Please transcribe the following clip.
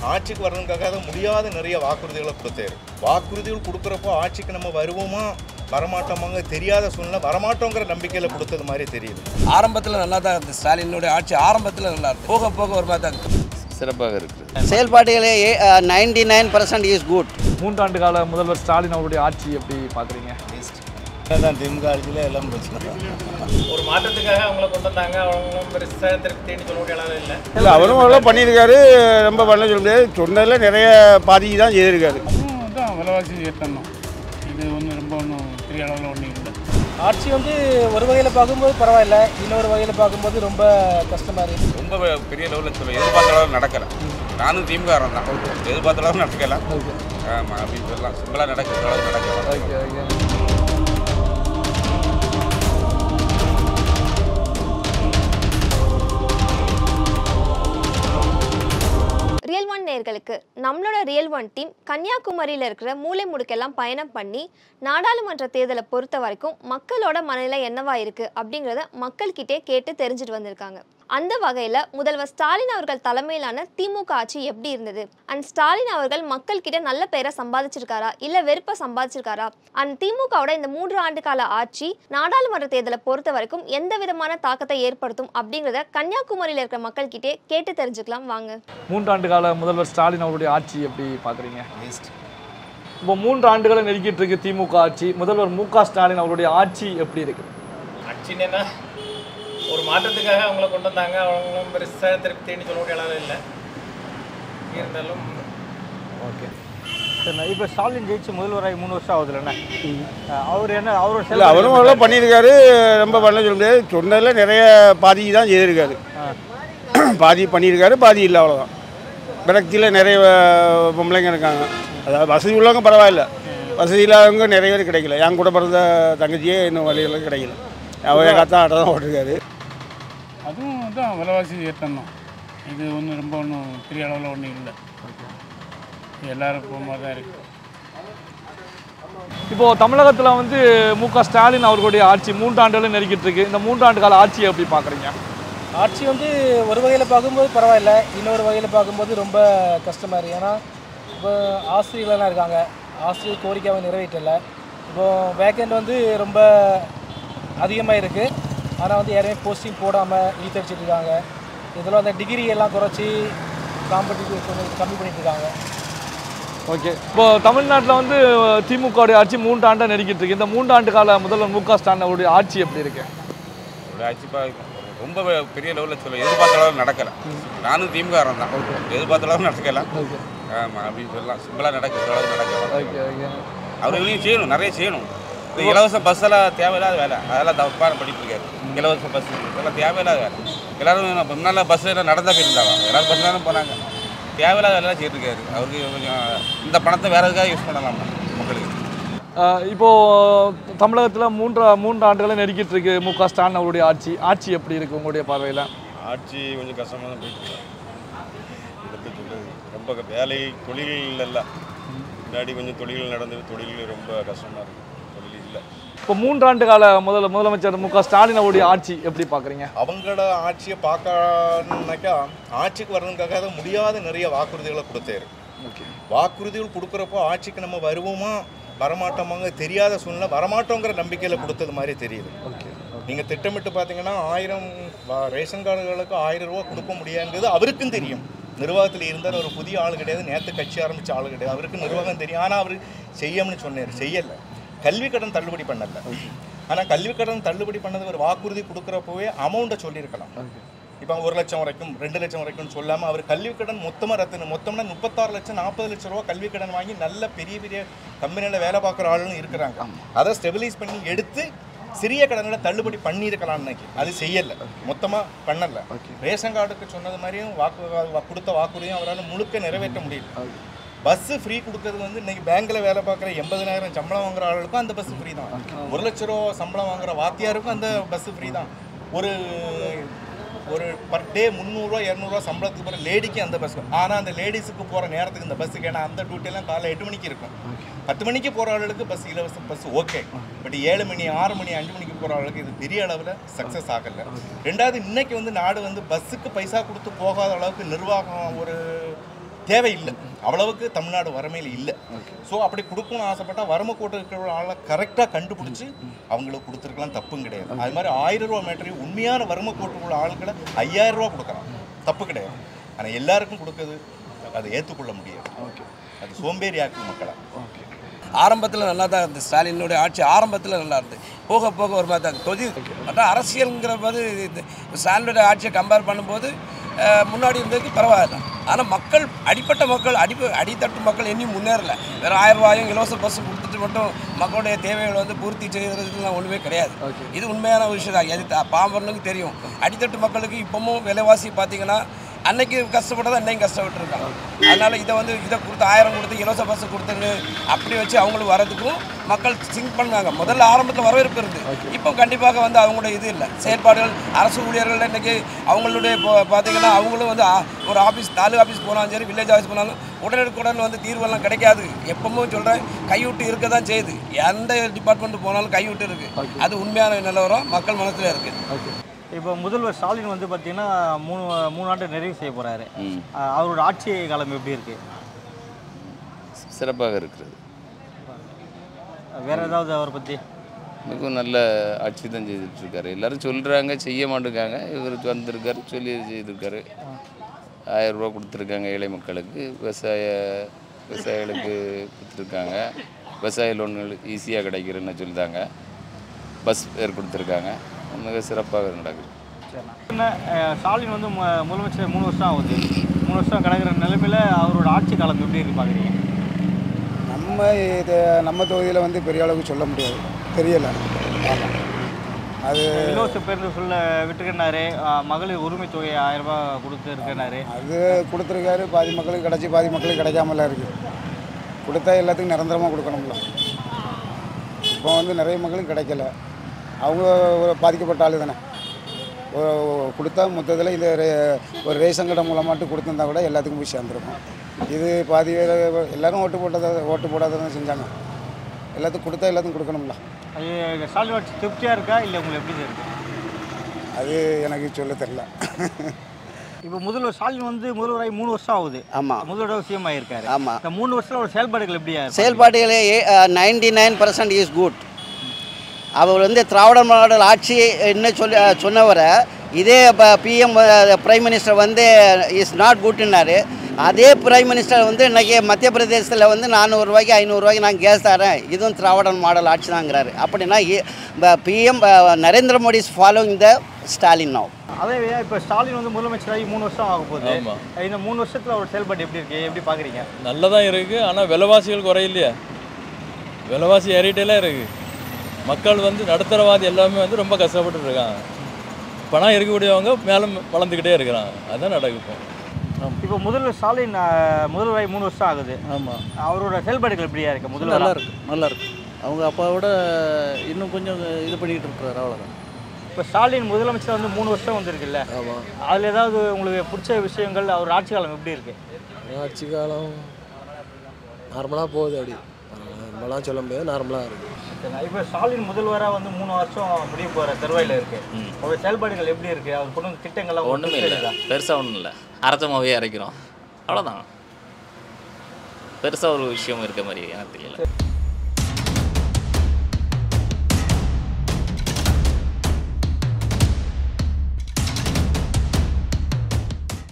ஆட்சிக்கு வரணுக்காக முடியாத நிறைய வாக்குறுதிகளை கொடுத்தாரு வாக்குறுதிகள் கொடுக்குறப்போ ஆட்சிக்கு நம்ம வருவோமா வரமாட்டோமாங்க தெரியாத சூழ்நிலை வரமாட்டோங்கிற நம்பிக்கையில் கொடுத்தது மாதிரி தெரியுது ஆரம்பத்தில் நல்லா தான் இருந்தது ஸ்டாலினுடைய ஆட்சி ஆரம்பத்தில் நல்லா இருக்கு போக போக ஒரு மாதிரி தான் இருக்கு சிறப்பாக இருக்குது செயல்பாடுகளே ninety nine percent is good மூன்றாண்டு கால முதல்வர் ஸ்டாலின் அவருடைய ஆட்சி எப்படி பார்க்குறீங்க தான் திமுக ஆட்சியில் எல்லாம் பிரச்சனை ஒரு மாற்றத்துக்காக அவங்கள கொண்டு வந்தாங்க அவங்களும் பெருசாக திருப்தின்னு சொல்ல முடிய அளவு இல்லை இல்லை அவரும் அவ்வளோ பண்ணியிருக்காரு ரொம்ப பண்ண சொல்ல முடியாது சொன்னதில் நிறைய பாதிக்கு தான் செய்திருக்காரு அதுவும் தான் விலைவாசி ஏற்றணும் இது ஒன்றும் ரொம்ப ஒன்றும் பெரிய அளவில் ஒன்றும் இல்லை ஆட்சி வந்து ஒரு வகையில் பார்க்கும்போது பரவாயில்ல இன்னொரு வகையில் பார்க்கும்போது ரொம்ப கஷ்டமாக இருக்குது ரொம்ப பெரிய லெவலில் சொல்ல எதிர்பார்த்த அளவு நடக்கலை நானும் திமுக தான் எதிர்பார்த்த அளவு நடக்கலை ஆமாம் அப்படின்னு சொல்லலாம் சிம்பிளாக நடக்கிற அளவு நடக்கலை ரியல் ஒன் நேர்களுக்கு நம்மளோட ரியல் ஒன் டீம் கன்னியாகுமரியில் இருக்கிற மூலை முடுக்கெல்லாம் பயணம் பண்ணி நாடாளுமன்ற தேர்தலை பொறுத்த வரைக்கும் மக்களோட மனநிலை என்னவா இருக்கு அப்படிங்கிறத மக்கள்கிட்டே கேட்டு தெரிஞ்சுட்டு வந்திருக்காங்க அந்த வகையில் முதல்வர் ஸ்டாலின் அவர்கள் தலைமையிலான திமுக ஆட்சி எப்படி இருந்தது அண்ட் ஸ்டாலின் அவர்கள் மக்கள்கிட்ட நல்ல பெயரை சம்பாதிச்சிருக்காரா இல்லை வெறுப்பை சம்பாதிச்சிருக்காரா அண்ட் திமுகவோட இந்த மூன்று ஆண்டு கால ஆட்சி நாடாளுமன்ற தேர்தலை பொறுத்த வரைக்கும் எந்த விதமான தாக்கத்தை ஏற்படுத்தும் அப்படிங்கிறத கன்னியாகுமரியில் இருக்கிற மக்கள்கிட்டே கேட்டு தெரிஞ்சுக்கலாம் வாங்க மூன்றாண்டு கால முதல்வர் ஸ்டாலின் அவருடைய ஆட்சி எப்படி பார்க்குறீங்க இப்போ மூன்று ஆண்டுகளை நெருக்கிட்டு இருக்கு திமுக ஆட்சி முதல்வர் மு க ஸ்டாலின் அவருடைய ஆட்சி எப்படி இருக்கு ஆட்சின்னா ஒரு மாற்றத்துக்காக அவங்கள கொண்டு வந்தாங்க அவங்களும் பெருசாக திருப்தின்னு சொல்ல முடிய அளவு இல்லை இருந்தாலும் ஓகே சரிண்ணா இப்போ ஸ்டாலின் ஜெயிச்சு முதல்வராகி மூணு வருஷம் ஆகுதுல்லண்ணே அவர் என்ன அவரோட இல்லை அவரும் அவ்வளோ பண்ணியிருக்காரு ரொம்ப பண்ண சொல்ல முடியாது சொன்னதில் நிறைய பாதிக்கு தான் செய்திருக்காரு பாதி பண்ணியிருக்காரு பாதி இல்லை அவ்வளோதான் விரக்தியில் நிறைய அஹ், பொம்பளைங்க இருக்காங்க அதாவது வசதி உள்ளவங்க பரவாயில்ல வசதி இல்லாதவங்க நிறைய பேர் கிடைக்கல என் கூட பிறந்த தங்கச்சியே இன்னும் வழியில் கிடைக்கல அவர் எங்கள் அத்தா ஆட்டோ தான் ஓட்டிருக்காரு அதுவும் தான் விலைவாசி ஏற்றணும் இது ஒன்றும் ரொம்ப ஒன்றும் பெரிய அளவில் ஒன்றும் இல்லை எல்லாரும் போக மாதிரி தான் இருக்குது இப்போ தமிழகத்தில் வந்து மு க ஸ்டாலின் அவர்களுடைய ஆட்சி மூன்றாண்டுகளை நெருக்கிட்டு இருக்கு இந்த மூன்றாண்டு கால ஆட்சியை எப்படி பார்க்குறீங்க ஆட்சி வந்து ஒரு வகையில் பார்க்கும்போது பரவாயில்ல இன்னொரு வகையில் பார்க்கும்போது ரொம்ப கஷ்டமாக இருக்குது ஏன்னா இப்போ ஆசிரியர்கள்லாம் இருக்காங்க ஆசிரியர் கோரிக்கையை நிறைவேற்றலை இப்போ வேக்கண்ட் வந்து ரொம்ப அதிகமாக இருக்குது ஆனால் வந்து யாரையும் போஸ்டிங் போடாமல் இழுத்தடிச்சிட்டு இருக்காங்க இதில் வந்து டிகிரி எல்லாம் குறைச்சி காம்படிட்டிவ் கொஞ்சம் கம்மி பண்ணிட்டு இருக்காங்க ஓகே இப்போ தமிழ்நாட்டில் வந்து திமுகவுடைய ஆட்சி மூன்றாண்டை நெருக்கிட்டு இருக்கு இந்த மூன்றாண்டு கால முதல்வர் மு க ஸ்டாலின் அவருடைய ஆட்சி எப்படி இருக்கு ஒரு ஆட்சி பா ரொம்ப பெரிய லெவலில் சொல்ல எதிர்பார்த்த அளவு நடக்கலை நானும் திமுக தான் எதிர்பார்த்த அளவு நடக்கலை ஆமாம் அப்படின்னு சொல்லலாம் சிம்பிளாக நடக்கிற அளவு நடக்கலை ஓகே ஓகே அவர்களையும் செய்யணும் நிறைய செய்யணும் இந்த இலவச பஸ்ஸெல்லாம் தேவையில்லாத வேலை அதெல்லாம் தப்பான படிப்பு இருக்காரு இலவச பஸ் இதெல்லாம் தேவையில்லாத வேலை எல்லாரும் நம்ம முன்னால் பஸ் எல்லாம் நடந்தா போயிருந்தாங்க எல்லாரும் பஸ் தானே போனாங்க தேவையில்லாத வேலை செய்யிட்டு இருக்காரு அவருக்கு கொஞ்சம் இந்த பணத்தை வேற எதுக்காக யூஸ் பண்ணலாம் மக்களுக்கு அஹ் இப்போ தமிழகத்தில் மூன்றா மூன்று ஆண்டுகளை நெருக்கிட்டு இருக்கு மு க ஸ்டாலின் அவருடைய ஆட்சி ஆட்சி எப்படி இருக்கு உங்களுடைய பார்வையில் ஆட்சி கொஞ்சம் கஷ்டமாக தான் போயிட்டு இருக்கு. இதை எப்படி சொல்றது ரொம்ப வேலை தொழில்கள் இல்லை முன்னாடி கொஞ்சம் தொழில்கள் நடந்தது தொழில்கள் ரொம்ப கஷ்டமாக இருக்குது தொழில் இல்லை இப்போ மூன்றாண்டு கால முதல் முதலமைச்சர் மு க ஸ்டாலின் அவருடைய ஆட்சி எப்படி பார்க்குறீங்க அவங்களோட ஆட்சியை பார்க்கணுன்னாக்கா ஆட்சிக்கு வரணுக்காக முடியாத நிறைய வாக்குறுதிகளை கொடுத்தாரு ஓகே வாக்குறுதிகள் கொடுக்குறப்போ ஆட்சிக்கு நம்ம வருவோமா வரமாட்டோமாங்க தெரியாத சூழ்நிலை வரமாட்டோங்கிற நம்பிக்கையில் கொடுத்தது மாதிரி தெரியுது ஓகே நீங்கள் திட்டமிட்டு பார்த்தீங்கன்னா ஆயிரம் வா- ரேஷன் கார்டுகளுக்கு ஆயிரம் ரூபா கொடுக்க முடியாங்கிறது அவருக்கும் தெரியும் நிர்வாகத்தில் இருந்தார் ஒரு புதிய ஆள் கிடையாது நேற்று கட்சி ஆரம்பித்த ஆள் கிடையாது அவருக்கு நிர்வாகம் தெரியும் ஆனால் அவர் செய்யணும்னு சொன்னார் செய்யலை கல்வி கடன் தள்ளுபடி பண்ணல ஆனால் கல்வி கடன் தள்ளுபடி பண்ணது ஒரு வாக்குறுதி கொடுக்குறப்போவே அமௌண்ட்டை சொல்லியிருக்கலாம் இப்போ ஒரு லட்சம் வரைக்கும் ரெண்டு லட்சம் வரைக்கும் சொல்லாமல் அவர் கல்வி கடன் மொத்தமாக ரத்து மொத்தம்னா முப்பத்தாறு லட்சம் நாற்பது லட்சம் ரூபா கல்வி கடன் வாங்கி நல்ல பெரிய பெரிய கம்பெனியில் வேலை பார்க்குற ஆளுன்னு இருக்கிறாங்க அதை ஸ்டெபிலைஸ் பண்ணி எடுத்து சிறிய கடன்களை தள்ளுபடி பண்ணியிருக்கலாம் இன்னைக்கு அது செய்யலை மொத்தமாக பண்ணல ரேஷன் கார்டுக்கு சொன்னது மாதிரியும் வாக்கு வா- கொடுத்த வாக்குறுதியும் அவரால் முழுக்க நிறைவேற்ற முடியல பஸ்ஸு ஃப்ரீ கொடுக்கறது வந்து இன்னைக்கு பேங்க்கில் வேலை பார்க்குற எண்பதனாயிரம் சம்பளம் வாங்குற ஆளுக்கும் அந்த பஸ் ஃப்ரீ தான் ஒரு லட்ச ரூபா சம்பளம் வாங்குற வாத்தியாருக்கும் அந்த பஸ் ஃப்ரீ தான் ஒரு ஒரு பர் டே முந்நூறுரூவா இரநூறுவா சம்பளத்துக்கு போகிற லேடிக்கு அந்த பஸ் ஆனால் அந்த லேடிஸுக்கு போகிற நேரத்துக்கு இந்த பஸ்ஸுக்கு ஏன்னா அந்த டியூட்டியெல்லாம் காலைல எட்டு மணிக்கு இருக்கும் பத்து மணிக்கு போகிற ஆளுக்கு பஸ் இலவச பஸ் ஓகே பட் ஏழு மணி ஆறு மணி அஞ்சு மணிக்கு போகிற ஆளுக்கு இது பெரிய அளவில் சக்ஸஸ் ஆகலை ரெண்டாவது இன்னைக்கு வந்து நாடு வந்து பஸ்ஸுக்கு பைசா கொடுத்து போகாத அளவுக்கு நிர்வாகம் ஒரு தேவையில்லை அவ்வளவுக்கு தமிழ்நாடு வறுமையில் இல்லை ஸோ அப்படி கொடுக்கணும்னு ஆசைப்பட்டா வறுமை கோட்டை இருக்கிற ஆளை கரெக்டாக கண்டுபிடிச்சி அவங்களுக்கு கொடுத்துருக்கலாம் தப்பும் கிடையாது அது மாதிரி ஆயிரம் ரூபா மேட்டரி உண்மையான வறுமை கோட்டு உள்ள ஆளுக்களை ஐயாயிரம் ரூபா கொடுக்கலாம் தப்பு கிடையாது ஆனால் எல்லாருக்கும் கொடுக்குறது அதை ஏற்றுக்கொள்ள முடியாது அது சோம்பேறி ஆக்கும் மக்களை ஆரம்பத்தில் நல்லா தான் இருந்தது ஸ்டாலினுடைய ஆட்சி ஆரம்பத்தில் நல்லா இருந்தது போக போக ஒரு மாதிரி தான் தொதி மற்ற அரசியலுங்கிற போது இது ஸ்டாலினுடைய ஆட்சியை கம்பேர் பண்ணும்போது அஹ், முன்னாடி இருந்ததுக்கு பரவாயில்ல ஆனால் மக்கள் அடிப்பட்ட மக்கள் அடி அடித்தட்டு மக்கள் இன்னும் முன்னேறல வேறு ஆயிரம் ரூபாயும் இலவச பஸ் கொடுத்துட்டு மட்டும் மக்களுடைய தேவைகளை வந்து பூர்த்தி செய்கிறதுலாம் ஒன்றுமே கிடையாது இது உண்மையான ஒரு விஷயம் தான் எது த- பாமரனுக்கு தெரியும் அடித்தட்டு மக்களுக்கு இப்போவும் விலைவாசி பார்த்தீங்கன்னா அன்னைக்கு கஷ்டப்பட்டதை அன்னைக்கு கஷ்டப்பட்டுருக்காங்க அதனால் இதை வந்து இதை கொடுத்து ஆயிரம் கொடுத்து இலவச பஸ் கொடுத்துட்டு அப்படி வச்சு அவங்களுக்கு வரதுக்கும் மக்கள் திங்க் பண்ணாங்க முதல்ல ஆரம்பத்தில் வரவேற்பு இருந்து இப்போ கண்டிப்பாக வந்து அவங்களோட இது இல்லை செயல்பாடுகள் அரசு ஊழியர்கள் இன்னைக்கு அவங்களுடைய இப்போ பார்த்தீங்கன்னா அவங்களும் வந்து ஆ- ஒரு ஆஃபீஸ் தாலுகா ஆஃபீஸ் போனாலும் சரி வில்லேஜ் ஆஃபீஸ் போனாலும் உடனுக்குடன் வந்து தீர்வெல்லாம் கிடைக்காது எப்பவும் சொல்கிறேன் கைவிட்டு இருக்க தான் செய்யுது எந்த டிபார்ட்மெண்ட் போனாலும் கைவிட்டு இருக்குது அது உண்மையான நிலவரம் மக்கள் மனசில் இருக்குது இப்போ முதல்வர் ஸ்டாலின் வந்து பார்த்தீங்கன்னா மூணு மூணு ஆண்டு நிறைவு செய்ய போகிறாரு அவரோட ஆட்சி காலம் எப்படி இருக்கு சிறப்பாக இருக்கிறது வேற ஏதாவது அவரை பற்றி மிகவும் நல்ல ஆட்சி தான் செய்துட்ருக்காரு எல்லாரும் சொல்கிறாங்க செய்ய மாட்டேங்காங்க இவர் வந்திருக்காரு சொல்லி செய்திருக்காரு ஆயிரம் ரூபா கொடுத்துருக்காங்க ஏழை மக்களுக்கு விவசாய விவசாயிகளுக்கு கொடுத்துருக்காங்க விவசாய லோன்கள் ஈஸியாக கிடைக்கிறேன்னு சொல்லிட்டாங்க பஸ் பேர் கொடுத்துருக்காங்க மிக சிறப்பாக நடக்குது என்ன அஹ், ஸ்டாலின் வந்து மு- முதலமைச்சர் மூணு வருஷம் ஆகுது மூணு வருஷம் கிடக்கிற நிலைமையில அவரோட ஆட்சி காலம் எப்படி இருக்கு பார்க்குறீங்க நம்ம இது நம்ம தொகுதியில் வந்து பெரிய அளவுக்கு சொல்ல முடியாது தெரியலை ஆமாம் அது இலவச பேருந்து சொல்ல விட்டுருக்கனாரு மகளிர் உரிமை தொகை ஆயிரம் ரூபாய் கொடுத்து இருக்கனாரு அது கொடுத்துருக்காரு பாதி மக்களுக்கு கிடச்சி பாதி மக்களுக்கு கிடைக்காமலாம் இருக்குது கொடுத்தா எல்லாத்துக்கும் நிரந்தரமாக கொடுக்கணும்ல இப்போ வந்து நிறைய மக்களுக்கு கிடைக்கல அவங்க ஒரு பாதிக்கப்பட்ட ஆளு தானே ஒரு- கொடுத்தா மொத்தத்தில் இந்த ரே- ஒரு ரேஷன் கடை மூலமாட்டு கொடுத்துருந்தா கூட எல்லாத்துக்கும் போய் சேர்ந்துருக்கும் இது பாதி பேர் எல்லாரும் ஓட்டு போட்டதை ஓட்டு போடாத தான் செஞ்சாங்க எல்லாத்துக்கும் கொடுத்தா எல்லாத்துக்கும் கொடுக்கணும்ல அது ஸ்டாலின் ஆட்சி திருப்தியாக இருக்கா இல்லை உங்களுக்கு எப்படி இருக்கு அது எனக்கு சொல்ல தெரில இப்போ முதல்வர் ஸ்டாலின் வந்து முதல்வராகி மூணு வருஷம் ஆகுது ஆமாம் முதல்வர் சிஎம் ஆயிருக்காரு ஆமாம் இந்த மூணு வருஷத்துல ஒரு செயல்பாடுகள் எப்படியா இருக்கு செயல்பாடுகளே ninety nine percent is good அவர் வந்து திராவிட மாடல் ஆட்சி என்ன சொல்லி அஹ், சொன்னவரை இதே பிஎம் பிரைம் மினிஸ்டர் வந்து இஸ் நாட் குட்னாரு அதே பிரைம் மினிஸ்டர் வந்து இன்னைக்கு மத்திய பிரதேசத்தில் வந்து நானூறுரூவாய்க்கு ஐநூறுரூவாய்க்கு நான் கேஸ் தரேன் இதுவும் திராவிட மாடல் ஆட்சி தாங்கிறாரு அப்படின்னா PM Narendra Modi is following the Stalin now அதே இப்போ ஸ்டாலின் வந்து முதலமைச்சராகி மூணு வருஷம் ஆக போகுது இந்த மூணு வருஷத்துல ஒரு செயல்பாடு எப்படி இருக்கு எப்படி பார்க்குறீங்க நல்லதான் இருக்குது ஆனால் விலைவாசிகள் குறையிலையா விலைவாசி ஏறிட்டேலாம் இருக்குது மக்கள் வந்து நடுத்தரவாதி எல்லாமே வந்து ரொம்ப கஷ்டப்பட்டு இருக்காங்க பணம் இருக்கக்கூடியவங்க மேலே வளர்ந்துக்கிட்டே இருக்கிறாங்க அதுதான் நடக்கும் இப்போ இப்போ முதல்வர் ஸ்டாலின் அஹ், முதல்வராகி மூணு வருஷம் ஆகுது ஆமாம் அவரோட செயல்பாடுகள் எப்படியா இருக்கு முதல்வர் நல்லா இருக்கு நல்லா இருக்கு அவங்க அப்பாவோட இன்னும் கொஞ்சம் இது பண்ணிக்கிட்டு இருக்கிறாரு அவ்வளோதான் இப்போ ஸ்டாலின் முதலமைச்சர் வந்து மூணு வருஷம் வந்திருக்குல்ல அதில் ஏதாவது உங்களுக்கு பிடிச்ச விஷயங்கள் அவர் ஆட்சி காலம் எப்படி இருக்கு ஆட்சி காலம் நார்மலாக போகுது அப்படி நார்மலாக சொல்ல முடியாது நார்மலாக இருக்குது இப்போ ஸ்டாலின் முதல்வராக வந்து மூணு வருஷம் முடிய போகிற தருவாயில் இருக்கு அவரோட செயல்பாடுகள் எப்படி இருக்கு அவர் கொண்டு வந்த திட்டங்கள்லாம் ஒன்றுமே இல்லை பெருசாக ஒன்றும் இல்லை அரைச்சமாகவே அரைக்கிறோம் அவ்வளோதான் பெருசாக ஒரு விஷயம் இருக்க மாதிரி எனக்கு தெரியல